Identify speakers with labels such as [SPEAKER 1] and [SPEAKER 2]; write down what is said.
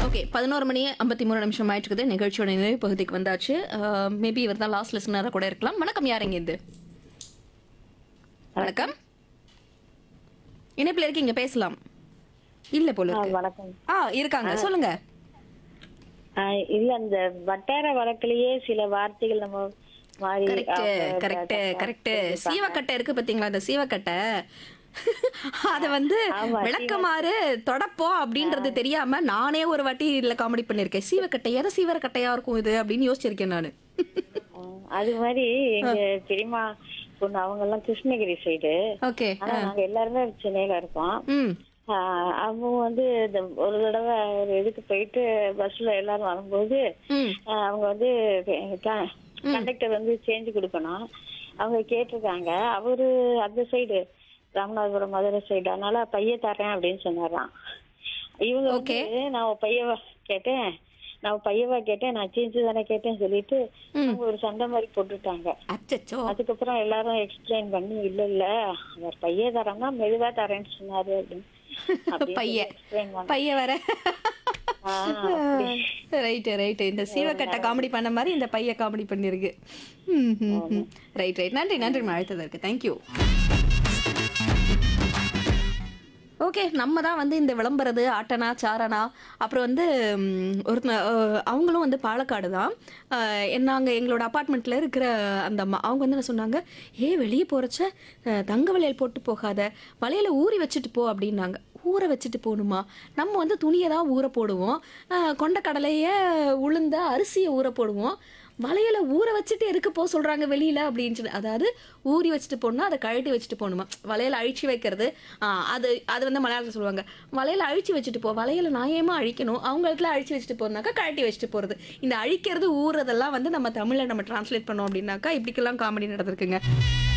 [SPEAKER 1] Okay பதினோரு மணி ஐம்பத்தி மூணு நிமிஷம் ஆயிட்டு இருக்குது நிகழ்ச்சியோட நிறைவு பகுதிக்கு வந்தாச்சு மேபி இவர் தான் லாஸ்ட் லிசனராக கூட இருக்கலாம் வணக்கம் யாருங்க இது வணக்கம் இணைப்பில் இருக்கீங்க பேசலாம் இல்ல போல
[SPEAKER 2] ஆ,
[SPEAKER 1] இருக்கு.
[SPEAKER 2] வணக்கம்
[SPEAKER 1] ஆ இருக்காங்க சொல்லுங்க
[SPEAKER 2] ஆ, இல்ல அந்த வட்டார வழக்கிலேயே சில வார்த்தைகள் நம்ம மாறி
[SPEAKER 1] கரெக்ட்
[SPEAKER 2] அவங்க
[SPEAKER 1] கரெக்ட்
[SPEAKER 2] தப்பா
[SPEAKER 1] கரெக்ட்
[SPEAKER 2] சொல்லிருப்பாங்க.
[SPEAKER 1] சீவக்கட்டை இருக்கு பாத்தீங்களா அந்த சீவக்கட்டை அத வந்து
[SPEAKER 2] ஆமா,
[SPEAKER 1] விளக்கமாறு தொடப்போம் அப்படின்றது தெரியாம நானே ஒரு வாட்டி இதுல காமெடி பண்ணிருக்கேன் சீவக்கட்டை எதை சீவரக்கட்டையா இருக்கும் இது அப்படின்னு யோசிச்சிருக்கேன் நானு
[SPEAKER 2] ஆ, அது மாதிரி எங்க பெரியம்மா பொண்ணு அவங்க எல்லாம் கிருஷ்ணகிரி சைடு
[SPEAKER 1] ஓகே
[SPEAKER 2] ஆனா நாங்க எல்லாருமே சென்னையில இருக்கோம்
[SPEAKER 1] ம்
[SPEAKER 2] ஆ, அவங்க வந்து இந்த ஒரு தடவை ஒரு இதுக்கு போயிட்டு பஸ்ல எல்லாரும் வரும்போது
[SPEAKER 1] ம்
[SPEAKER 2] ஆ, அவங்க வந்து கண்டக்டர் வந்து சேஞ்ச் கொடுக்கணும் அவங்க கேட்டிருக்காங்க அவரு அந்த சைடு ராமநாதபுரம் மதுரை சைடு அதனால பைய தரேன் அப்படின்னு சொன்னாராம் இவங்க வந்து நான் பையவா கேட்டேன் நான் பையவா கேட்டேன் நான் சேஞ்ச் தானே கேட்டேன் சொல்லிட்டு அவங்க ஒரு சண்டை மாதிரி போட்டுட்டாங்க
[SPEAKER 1] அச்சச்சோ
[SPEAKER 2] அதுக்கப்புறம் எல்லாரும் எக்ஸ்பிளைன் பண்ணி இல்ல இல்ல அவர் பைய தரேன்னா மெதுவா தரேன்னு சொன்னாரு அப்படின்னு
[SPEAKER 1] பைய
[SPEAKER 2] எக்ஸ்பிளைன் பண்ண
[SPEAKER 1] பைய வர
[SPEAKER 2] ஆ, அப்படி.
[SPEAKER 1] ரைட்டு ரைட்டு இந்த சீவக்கட்டை காமெடி பண்ண மாதிரி இந்த பைய காமெடி பண்ணிருக்கு ரைட் ரைட் நன்றி நன்றி அழைத்ததற்கு தேங்க்யூ ஓகே நம்ம தான் வந்து இந்த விளம்பரது ஆட்டனா சாரணா அப்புறம் வந்து ம், ஒருத்த அஹ், அவங்களும் வந்து பாலக்காடு தான் நாங்கள் எங்களோட அப்பார்ட்மெண்ட்டில் இருக்கிற அந்த அம்மா அவங்க வந்து என்ன சொன்னாங்க ஏ வெளியே போகிறச்ச தங்க வளையல் போட்டு போகாத வளையலை ஊறி வச்சுட்டு போ அப்படின்னாங்க ஊற வச்சுட்டு போகணுமா நம்ம வந்து துணியை தான் ஊற போடுவோம் அஹ், கொண்ட கடலையை உளுந்த அரிசியை ஊற போடுவோம் வளையல ஊற வச்சுட்டு எதுக்கு போக சொல்றாங்க வெளியில அப்படின்னு சொல்லி அதாவது ஊறி வச்சுட்டு போகணும்னா அதை கழட்டி வச்சுட்டு போகணுமா வளையல அழிச்சு வைக்கிறது ஆ, அது அது வந்து மலையாளத்தில் சொல்லுவாங்க வளையல அழிச்சு வச்சுட்டு போ வளையல நான் ஏமா அழிக்கணும் அவங்க இடத்துல அழிச்சு வச்சுட்டு போறதுனாக்கா கழட்டி வச்சுட்டு போறது இந்த அழிக்கிறது ஊறுறதெல்லாம் வந்து நம்ம தமிழ்ல நம்ம டிரான்ஸ்லேட் பண்ணோம் அப்படின்னாக்கா இப்படிக்கெல்லாம் காமெடி நடந்திருக்குங்க